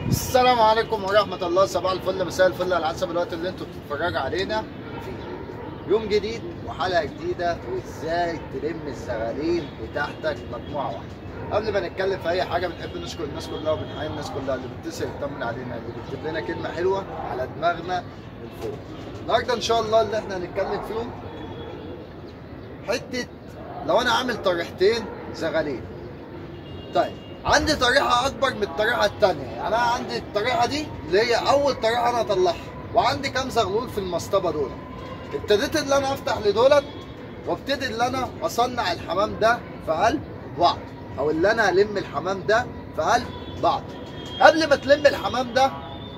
السلام عليكم ورحمة الله صباح الفل مساء الفل على حسب الوقت اللي انتوا بتتفرجوا علينا فيه يوم جديد وحلقة جديدة وازاي تلم الزغاليل بتاعتك مجموعة واحدة قبل ما نتكلم في أي حاجة بنحب نشكر الناس كلها وبنحيي الناس كلها اللي بتتصل تطمن علينا اللي بتكتب لنا كلمة حلوة على دماغنا من فوق النهاردة إن شاء الله اللي احنا هنتكلم فيهم حتة لو أنا عامل طريحتين زغاليل طيب عندي طريحه اكبر من الطريحه الثانيه يعني انا عندي الطريحه دي اللي هي اول طريحه انا اطلعها وعندي كام زغلول في المصطبه دول ابتديت ان انا افتح لدولت وابتدي ان انا اصنع الحمام ده في قلب بعض او اللي انا الم الحمام ده في قلب بعض قبل ما تلم الحمام ده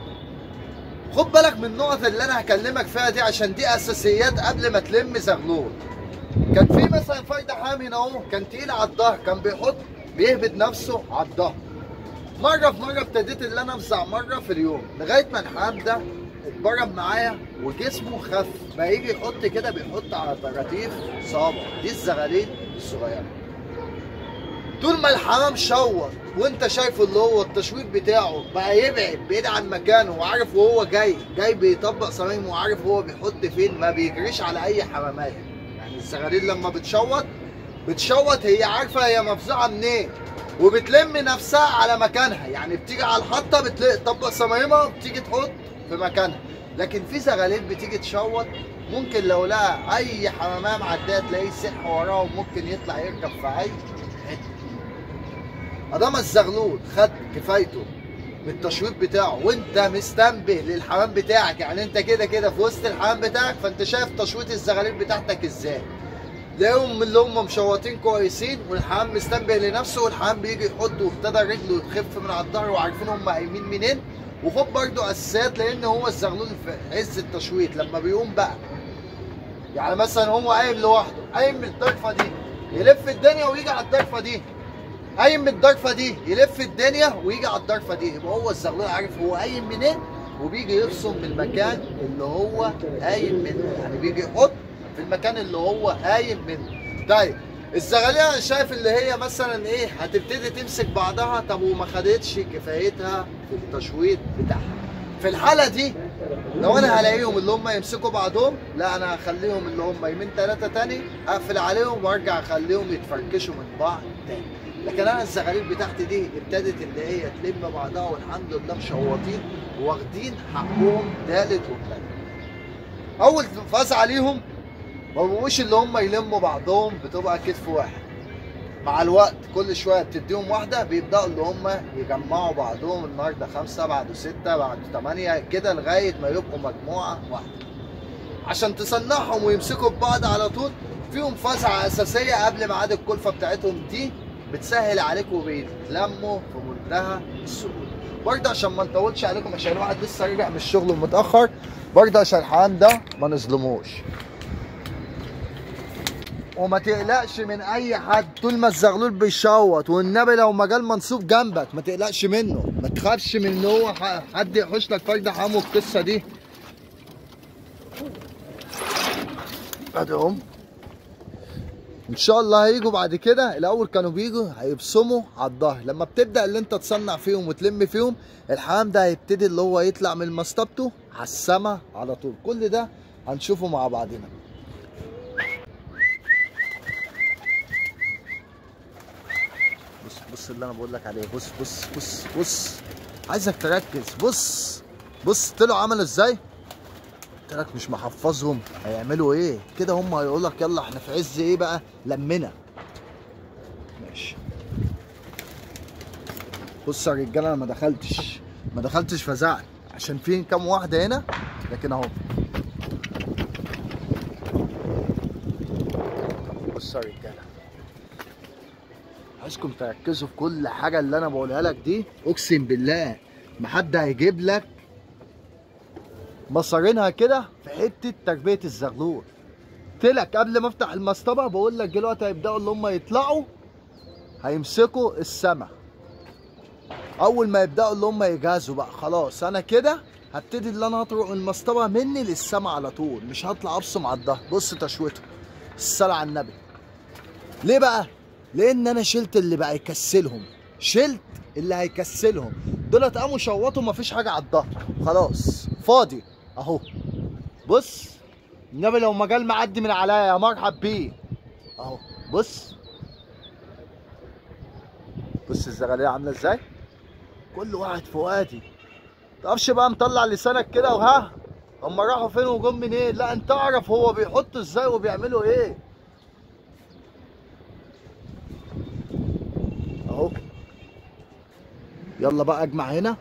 خد بالك من النقط اللي انا هكلمك فيها دي عشان دي اساسيات قبل ما تلم زغلول كان في مثلا فرد حامي هنا اهو كان تقيل على الظهر كان بيحط بيهبط نفسه على الظهر مره في مره ابتديت ان انا افزع مره في اليوم لغايه ما الحمام ده اتبرم معايا وجسمه خف ما يجي يحط كده بيحط على طراطيف صابع دي الزغاليل الصغيره طول ما الحمام شوط وانت شايفه اللي هو التشويط بتاعه بقى يبعد بعيد عن مكانه وعارف وهو جاي جاي بيطبق صميم وعارف هو بيحط فين ما بيجريش على اي حمامات يعني الزغاليل لما بتشوط بتشوط هي عارفه هي مفزوعه منين وبتلم نفسها على مكانها يعني بتيجي على الحطه بتلاقي تطبق صمايمها بتيجي تحط في مكانها لكن في زغاليل بتيجي تشوط ممكن لو لقى اي حمامه معديه تلاقيه سح وراه وممكن يطلع يركب في اي حته ادام الزغلول خد كفايته بالتشويط بتاعه وانت مستنبه للحمام بتاعك يعني انت كده كده في وسط الحمام بتاعك فانت شايف تشويط الزغاليل بتاعتك ازاي تلاقيهم اللي هم مشوطين كويسين والحمام مستنبه لنفسه والحمام بيجي يحط وابتدى رجله تخف من على الظهر وعارفين هم قايمين منين وخد برده اساسيات لان هو الزغلول في عز التشويط لما بيقوم بقى يعني مثلا هو قايم لوحده قايم من الضرفه دي يلف الدنيا ويجي على الضرفه دي قايم من الضرفه دي يلف الدنيا ويجي على الضرفه دي يبقى هو الزغلول عارف هو قايم منين وبيجي يرسم من المكان اللي هو قايم منه يعني بيجي يحط في المكان اللي هو قايم منه طيب الزغاليل انا شايف اللي هي مثلا ايه هتبتدي تمسك بعضها طب وما خدتش كفايتها في التشويط بتاعها في الحاله دي لو انا هلاقيهم اللي هم يمسكوا بعضهم لا انا هخليهم اللي هم يمين ثلاثه تاني اقفل عليهم وارجع اخليهم يتفركشوا من بعض تاني لكن انا الزغاليل بتاعتي دي ابتدت اللي هي تلم بعضها والحمد لله مشوطين واخدين حقهم ثالث وثالث اول فاز عليهم ما بقوش اللي هم يلموا بعضهم بتبقى كتف واحد مع الوقت كل شويه بتديهم واحده بيبداوا اللي هم يجمعوا بعضهم النهارده خمسه بعده سته بعده ثمانيه كده لغايه ما يبقوا مجموعه واحده عشان تصنعهم ويمسكوا ببعض على طول فيهم فزعه اساسيه قبل ميعاد الكلفه بتاعتهم دي بتسهل عليكم وبيتلموا في منتهى السهوله برضه عشان ما نطولش عليكم عشان الواحد لسه راجع من الشغل متاخر برضه عشان الحمام ده ما نظلموش وما تقلقش من اي حد طول ما الزغلول بيشوط والنبي لو مجال منصوب جنبك ما تقلقش منه ما تخافش من ان هو حد يحوش لك فرد حمو القصه دي ادهم ان شاء الله هيجوا بعد كده الاول كانوا بيجوا هيبصموا على الظهر لما بتبدا اللي انت تصنع فيهم وتلم فيهم الحمام ده هيبتدي اللي هو يطلع من مسطبته على السما على طول كل ده هنشوفه مع بعضنا بص بص اللي انا بقول لك عليه بص بص بص بص عايزك تركز بص بص طلعوا عملوا ازاي قلت لك مش محفظهم هيعملوا ايه كده هم هيقول لك يلا احنا في عز ايه بقى لمنا ماشي بص يا رجاله انا ما دخلتش ما دخلتش فزعت عشان في كام واحده هنا لكن اهو بص يا رجاله عايزكم تركزوا في كل حاجه اللي انا بقولها لك دي اقسم بالله ما حد هيجيب لك مصارينها كده في حته تربيه الزغلول قلت لك قبل ما افتح المصطبه بقول لك دلوقتي هيبداوا اللي هم يطلعوا هيمسكوا السما اول ما يبداوا اللي هم يجهزوا بقى خلاص انا كده هبتدي اللي انا هطرق المصطبه مني للسما على طول مش هطلع ابصم على الظهر بص تشويته الصلاه على النبي ليه بقى لان انا شلت اللي بقى يكسلهم شلت اللي هيكسلهم دولت قاموا شوطوا مفيش حاجه على الظهر خلاص فاضي اهو بص النبي لو مجال معدي من عليا يا مرحب بيه اهو بص بص الزغاليه عامله ازاي كل واحد في وادي تعرفش بقى مطلع لسانك كده وها هم راحوا فين وجم منين لا انت اعرف هو بيحطوا ازاي وبيعملوا ايه اهو يلا بقى اجمع هنا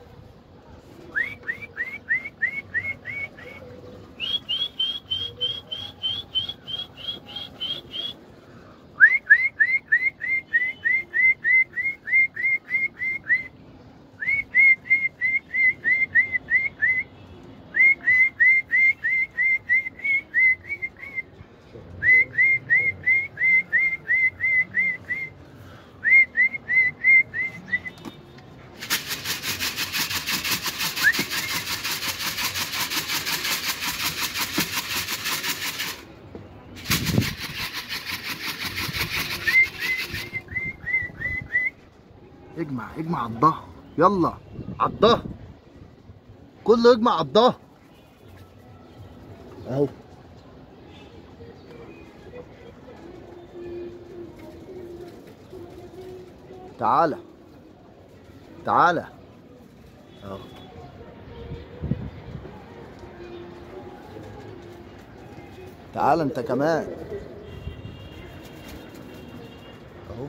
اجمع اجمع على الظهر يلا على الظهر كله يجمع على الظهر اهو تعالى تعالى اهو تعالى انت كمان اهو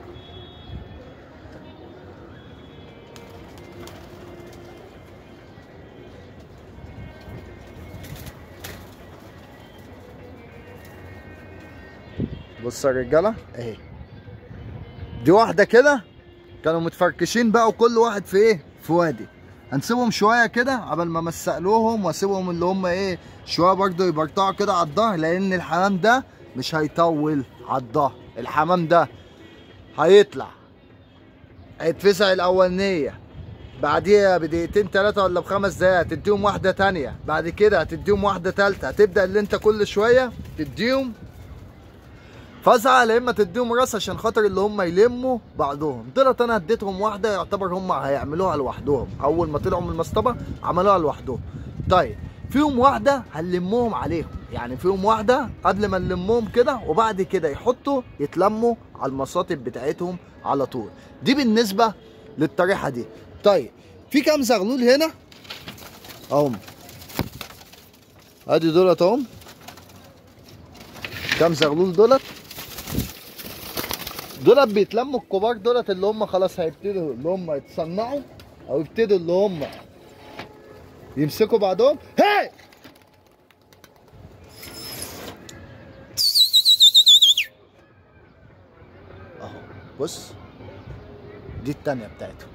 بص يا رجاله اهي دي واحده كده كانوا متفركشين بقى وكل واحد في ايه في وادي هنسيبهم شويه كده قبل ما امسق لهم واسيبهم اللي هم ايه شويه برضو يبرطعوا كده على الظهر لان الحمام ده مش هيطول على الظهر الحمام ده هيطلع هيتفسع الاولانيه بعديها بدقيقتين ثلاثة ولا بخمس دقايق هتديهم واحدة تانية بعد كده هتديهم واحدة تالتة هتبدأ اللي انت كل شوية تديهم فاسعى يا اما تديهم راس عشان خاطر اللي هم يلموا بعضهم دولت انا اديتهم واحده يعتبر هم هيعملوها لوحدهم اول ما طلعوا من المصطبه عملوها لوحدهم طيب فيهم واحده هنلمهم عليهم يعني فيهم واحده قبل ما نلمهم كده وبعد كده يحطوا يتلموا على المصاطب بتاعتهم على طول دي بالنسبه للطريحه دي طيب في كام زغلول هنا اهم ادي دولت اهم كام زغلول دولت دولت بيتلموا الكبار دولت اللي هم خلاص هيبتدوا اللي هم يتصنعوا او يبتدوا اللي هم يمسكوا بعضهم هي اهو بص دي التانية بتاعتهم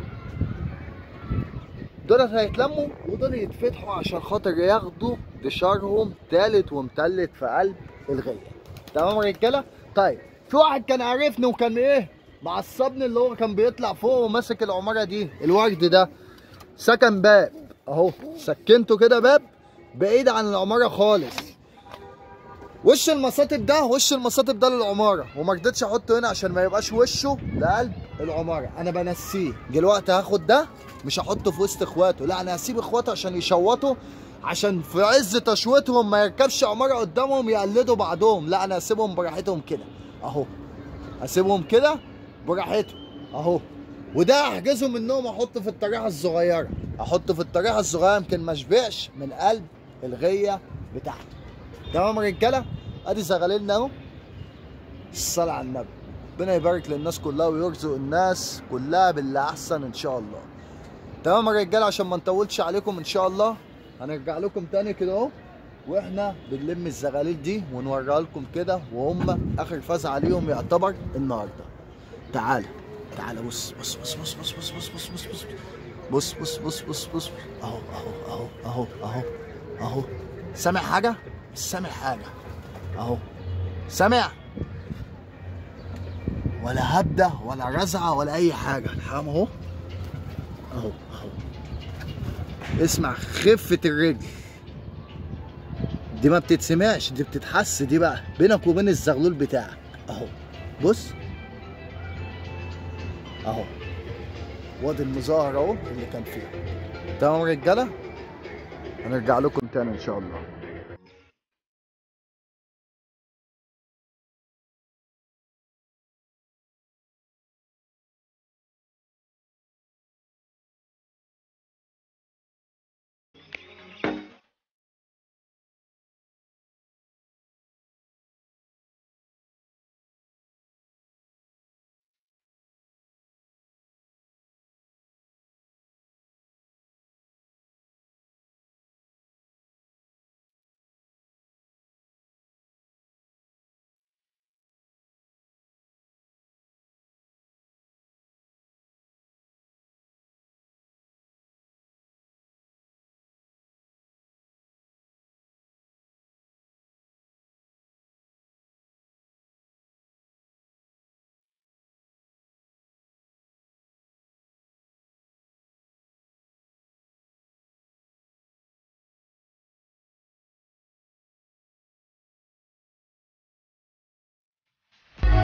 دولت هيتلموا ودول يتفتحوا عشان خاطر ياخدوا دشارهم تالت ومتلت في قلب الغية تمام يا رجاله طيب في واحد كان عارفني وكان ايه معصبني اللي هو كان بيطلع فوق وماسك العماره دي الورد ده سكن باب اهو سكنته كده باب بعيد عن العماره خالص وش المصاطب ده وش المصاطب ده للعماره وما رضيتش احطه هنا عشان ما يبقاش وشه لقلب العماره انا بنسيه دلوقتي هاخد ده مش هحطه في وسط اخواته لا انا هسيب اخواته عشان يشوطوا عشان في عز تشويتهم ما يركبش عماره قدامهم يقلدوا بعضهم لا انا هسيبهم براحتهم كده اهو هسيبهم كده براحتهم اهو وده هحجزه منهم احطه في الطريحه الصغيره احطه في الطريحه الصغيره يمكن ما اشبعش من قلب الغيه بتاعته تمام يا رجاله ادي زغاليلنا اهو الصلاه على النبي ربنا يبارك للناس كلها ويرزق الناس كلها باللي احسن ان شاء الله تمام يا رجاله عشان ما نطولش عليكم ان شاء الله هنرجع لكم تاني كده اهو واحنا بنلم الزغاليل دي ونوريها لكم كده وهم اخر فاز عليهم يعتبر النهارده تعال تعال بص بص بص بص بص بص بص بص بص بص بص بص بص بص اهو اهو اهو اهو اهو اهو سامع حاجه مش سامع حاجه اهو سامع ولا هبده ولا رزعه ولا اي حاجه الحمام اهو اهو اهو اسمع خفه الرجل دي ما بتتسمعش دي بتتحس دي بقى بينك وبين الزغلول بتاعك اهو بص اهو وادي المظاهر اهو اللي كان فيها تمام رجاله هنرجع لكم تاني ان شاء الله